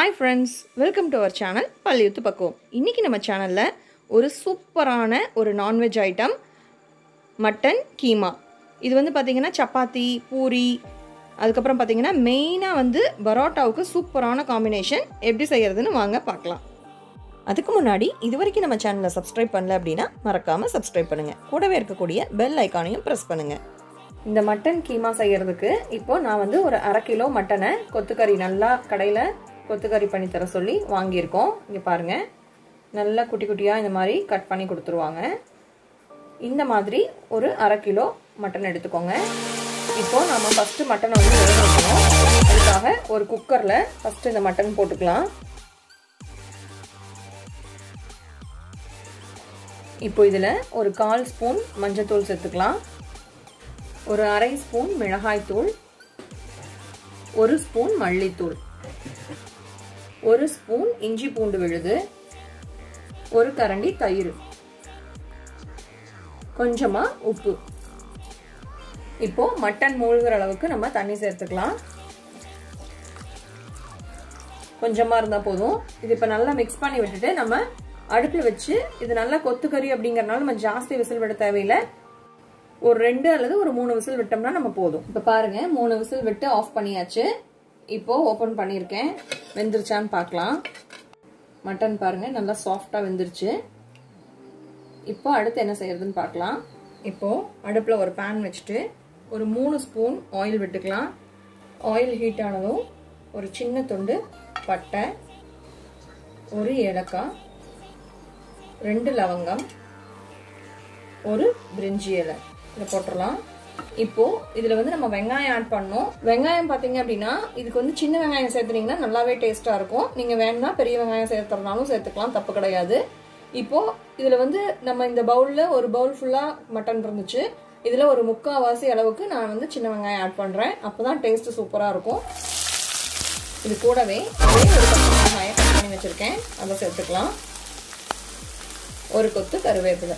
hi friends welcome to our channel பள்ளியுத்து பக்குவம் இன்றைக்கி நம்ம சேனலில் ஒரு சூப்பரான ஒரு நான்வெஜ் ஐட்டம் மட்டன் கீமா இது வந்து பார்த்திங்கன்னா சப்பாத்தி பூரி அதுக்கப்புறம் பார்த்திங்கன்னா மெயினாக வந்து பரோட்டாவுக்கு சூப்பரான காம்பினேஷன் எப்படி செய்கிறதுன்னு வாங்க பார்க்கலாம் அதுக்கு முன்னாடி இது வரைக்கும் நம்ம சேனலை சப்ஸ்கிரைப் பண்ணல அப்படின்னா மறக்காமல் சப்ஸ்கிரைப் பண்ணுங்கள் கூடவே இருக்கக்கூடிய பெல் ஐக்கானையும் ப்ரெஸ் பண்ணுங்கள் இந்த மட்டன் கீமா செய்கிறதுக்கு இப்போ நான் வந்து ஒரு அரை கிலோ மட்டனை கொத்துக்கறி நல்லா கடையில் கொத்துக்கறி பண்ணி தர சொல்லி வாங்கியிருக்கோம் இங்கே பாருங்கள் நல்லா குட்டி குட்டியாக இந்த மாதிரி கட் பண்ணி கொடுத்துருவாங்க இந்த மாதிரி ஒரு அரை கிலோ மட்டன் எடுத்துக்கோங்க இப்போது நம்ம ஃபஸ்ட்டு மட்டனை வந்து வேக வைக்கணும் அதுக்காக ஒரு குக்கரில் ஃபஸ்ட்டு இந்த மட்டன் போட்டுக்கலாம் இப்போ இதில் ஒரு கால் ஸ்பூன் மஞ்சத்தூள் சேர்த்துக்கலாம் ஒரு அரை ஸ்பூன் மிளகாய்த்தூள் ஒரு ஸ்பூன் மல்லித்தூள் ஒரு ஸ்பூன் இஞ்சி பூண்டு விழுது ஒரு கரண்டி தயிர் கொஞ்சமா உப்பு இப்போ மட்டன் மூழ்கிற அளவுக்கு நம்ம தண்ணி சேர்த்துக்கலாம் கொஞ்சமா இருந்தா போதும் இது இப்ப நல்லா மிக்ஸ் பண்ணி விட்டுட்டு நம்ம அடுப்பில் வச்சு இது நல்லா கொத்துக்கறி அப்படிங்கறனால நம்ம ஜாஸ்தி விசில் விட தேவையில்லை ஒரு ரெண்டு அல்லது ஒரு மூணு விசில் விட்டோம்னா நம்ம போதும் இப்போ பாருங்க மூணு விசில் விட்டு ஆஃப் பண்ணியாச்சு இப்போ ஓப்பன் பண்ணியிருக்கேன் வெந்துருச்சான்னு பார்க்கலாம் மட்டன் பாருங்க நல்லா சாஃப்டா வெந்துருச்சு இப்போ அடுத்து என்ன செய்யறதுன்னு பார்க்கலாம் இப்போ அடுப்பில் ஒரு பேன் வச்சுட்டு ஒரு மூணு ஸ்பூன் ஆயில் விட்டுக்கலாம் ஆயில் ஹீட் ஆனதும் ஒரு சின்ன துண்டு பட்டை ஒரு ஏலக்காய் ரெண்டு லவங்கம் ஒரு பிரிஞ்சி இலை இதை போட்டுடலாம் இப்போ இதுல வந்து நம்ம வெங்காயம் ஆட் பண்ணோம் வெங்காயம் பாத்தீங்க அப்படின்னா இதுக்கு வந்து சின்ன வெங்காயம் சேர்த்துனீங்கன்னா நல்லாவே டேஸ்டா இருக்கும் நீங்க வேணும்னா பெரிய வெங்காயம் சேர்த்துறதுனாலும் சேர்த்துக்கலாம் தப்பு கிடையாது இப்போ இதுல வந்து நம்ம இந்த பவுல்ல ஒரு பவுல் ஃபுல்லா மட்டன் இருந்துச்சு இதுல ஒரு முக்காவாசி அளவுக்கு நான் வந்து சின்ன வெங்காயம் ஆட் பண்றேன் அப்பதான் டேஸ்ட் சூப்பரா இருக்கும் இது கூடவே அதே ஒரு பச்சை வெங்காயம் கட் பண்ணி வச்சிருக்கேன் அதை சேர்த்துக்கலாம் ஒரு கொத்து கருவேப்பிலை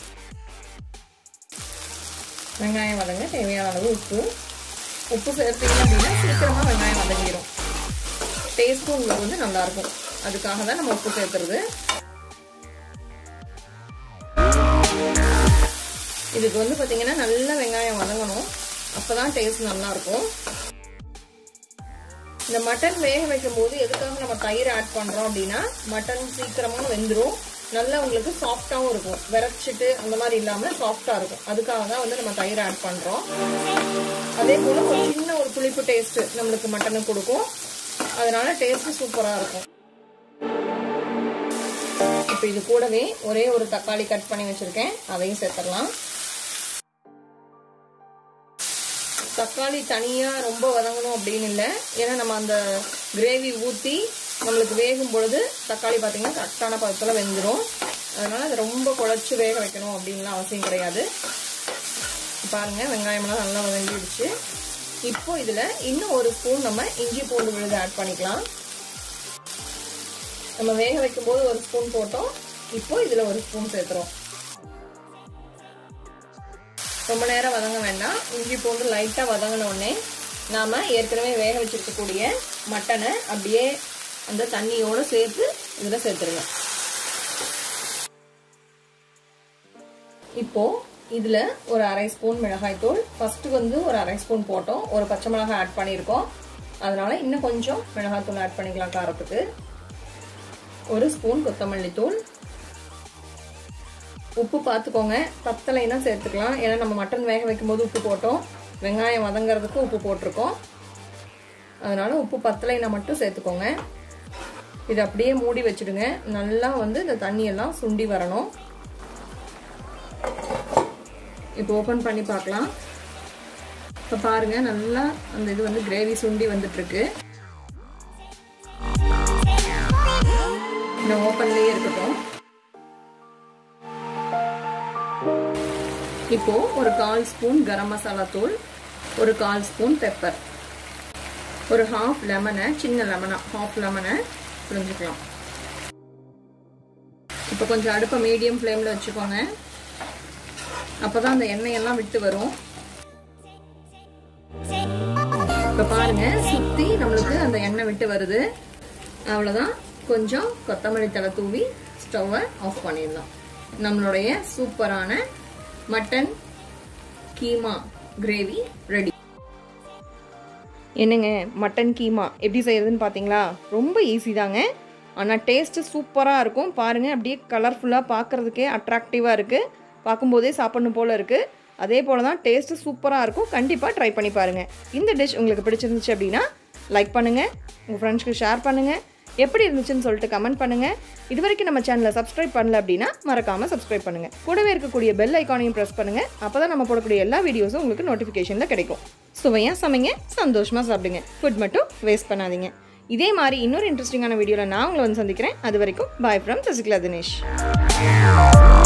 வெங்காயம் வதங்க தேவையான அளவு உப்பு உப்பு சேர்த்தீங்க அப்படின்னா சீக்கிரமாக வெங்காயம் வதங்கிடும் டேஸ்ட்டும் உங்களுக்கு வந்து நல்லாயிருக்கும் அதுக்காக தான் நம்ம உப்பு சேர்த்துறது இதுக்கு வந்து பார்த்தீங்கன்னா நல்ல வெங்காயம் வதங்கணும் அப்போ தான் டேஸ்ட் நல்லாயிருக்கும் இந்த மட்டன் வேக வைக்கும் போது எதுக்காக நம்ம தயிர் ஆட் பண்ணுறோம் அப்படின்னா மட்டன் சீக்கிரமாக வெந்துடும் நல்லா உங்களுக்கு சாஃப்டாகவும் இருக்கும் விரைச்சிட்டு அந்த மாதிரி இல்லாமல் சாஃப்டாக இருக்கும் அதுக்காக தான் வந்து நம்ம தயிர் ஆட் பண்ணுறோம் அதே போல் ஒரு சின்ன ஒரு புளிப்பு டேஸ்ட்டு நம்மளுக்கு மட்டனுக்கு கொடுக்கும் அதனால டேஸ்ட்டு சூப்பராக இருக்கும் இப்போ இது கூடவே ஒரே ஒரு தக்காளி கட் பண்ணி வச்சுருக்கேன் அதையும் சேர்த்துடலாம் தக்காளி தனியாக ரொம்ப வதங்கணும் அப்படின்னு இல்லை ஏன்னா நம்ம அந்த கிரேவி ஊற்றி நம்மளுக்கு வேகும் பொழுது தக்காளி பார்த்தீங்கன்னா கரெக்டான பதத்தில் வெந்துடும் அதனால் அதை ரொம்ப குழச்சி வேக வைக்கணும் அப்படின்லாம் அவசியம் கிடையாது பாருங்கள் வெங்காயம்லாம் நல்லா வதங்கிடுச்சு இப்போ இதில் இன்னும் ஒரு ஸ்பூன் நம்ம இஞ்சி பூண்டு விழுது ஆட் பண்ணிக்கலாம் நம்ம வேக வைக்கும் போது ஒரு ஸ்பூன் போட்டோம் இப்போ இதில் ஒரு ஸ்பூன் சேர்த்துறோம் ரொம்ப நேரம் வதங்க வேண்டாம் இஞ்சி பூண்டு லைட்டாக வதங்கினோடனே நாம் ஏற்கனவே வேக வச்சிருக்கக்கூடிய மட்டனை அப்படியே அந்த தண்ணியோடு சேர்த்து இதில் சேர்த்துருங்க இப்போ இதில் ஒரு அரை ஸ்பூன் மிளகாய்த்தூள் ஃபஸ்ட்டு வந்து ஒரு அரை ஸ்பூன் போட்டோம் ஒரு பச்சை மிளகாய் ஆட் பண்ணியிருக்கோம் அதனால இன்னும் கொஞ்சம் மிளகாய்த்தூள் ஆட் பண்ணிக்கலாம் காரத்துக்கு ஒரு ஸ்பூன் கொத்தமல்லி தூள் உப்பு பார்த்துக்கோங்க பத்தலைன்னா சேர்த்துக்கலாம் ஏன்னா நம்ம மட்டன் வேக வைக்கும் போது உப்பு போட்டோம் வெங்காயம் வதங்கிறதுக்கு உப்பு போட்டிருக்கோம் அதனால உப்பு பத்தலைனா மட்டும் சேர்த்துக்கோங்க இது அப்படியே மூடி வச்சுடுங்க நல்லா வந்து இந்த தண்ணியெல்லாம் சுண்டி வரணும் இப்போ ஓப்பன் பண்ணி பார்க்கலாம் இப்போ பாருங்க நல்லா அந்த இது வந்து கிரேவி சுண்டி வந்துட்டு இருக்கு இந்த ஓப்பன்லேயே இருக்கட்டும் இப்போ ஒரு கால் ஸ்பூன் கரம் மசாலா தூள் ஒரு கால் ஸ்பூன் பெப்பர் ஒரு ஹாஃப் லெமனை சின்ன லெமனா ஹாஃப் லெமனை புரிஞ்சுக்கலாம் இப்போ கொஞ்சம் அடுப்பை மீடியம் ஃப்ளேமில் வச்சுக்கோங்க அப்போ தான் அந்த எண்ணெயெல்லாம் விட்டு வரும் இப்போ பாருங்க சுற்றி நம்மளுக்கு அந்த எண்ணெய் விட்டு வருது அவ்வளோதான் கொஞ்சம் கொத்தமல்லி தலை தூவி ஸ்டவ்வை ஆஃப் பண்ணிடலாம் நம்மளுடைய சூப்பரான மட்டன் கீமா கிரேவி ரெடி என்னங்க மட்டன் கீமா எப்படி செய்யறதுன்னு பார்த்தீங்களா ரொம்ப ஈஸி தாங்க ஆனால் டேஸ்ட்டு சூப்பராக இருக்கும் பாருங்கள் அப்படியே கலர்ஃபுல்லாக பார்க்குறதுக்கே அட்ராக்டிவாக இருக்குது பார்க்கும்போதே சாப்பிடணும் போல் இருக்குது அதே போல் தான் டேஸ்ட்டு சூப்பராக இருக்கும் கண்டிப்பாக ட்ரை பண்ணி பாருங்கள் இந்த டிஷ் உங்களுக்கு பிடிச்சிருந்துச்சு அப்படின்னா லைக் பண்ணுங்கள் உங்கள் ஃப்ரெண்ட்ஸ்க்கு ஷேர் பண்ணுங்கள் எப்படி இருந்துச்சுன்னு சொல்லிட்டு கமெண்ட் பண்ணுங்கள் இது வரைக்கும் நம்ம சேனலை சப்ஸ்கிரைப் பண்ணல அப்படின்னா மறக்காமல் சப்ஸ்கிரைப் பண்ணுங்கள் கூடவே இருக்கக்கூடிய பெல் ஐக்கானையும் ப்ரெஸ் பண்ணுங்கள் அப்போ தான் நம்ம போடக்கூடிய எல்லா வீடியோஸும் உங்களுக்கு நோட்டிஃபிகேஷனில் கிடைக்கும் சுவையாக சமைங்க சந்தோஷமாக சாப்பிடுங்க ஃபுட் மட்டும் வேஸ்ட் பண்ணாதீங்க இதே மாதிரி இன்னொரு இன்ட்ரெஸ்டிங்கான வீடியோவில் நான் உங்களை வந்து சந்திக்கிறேன் அது வரைக்கும் பாய் ஃப்ரம் சசிகலா தினேஷ்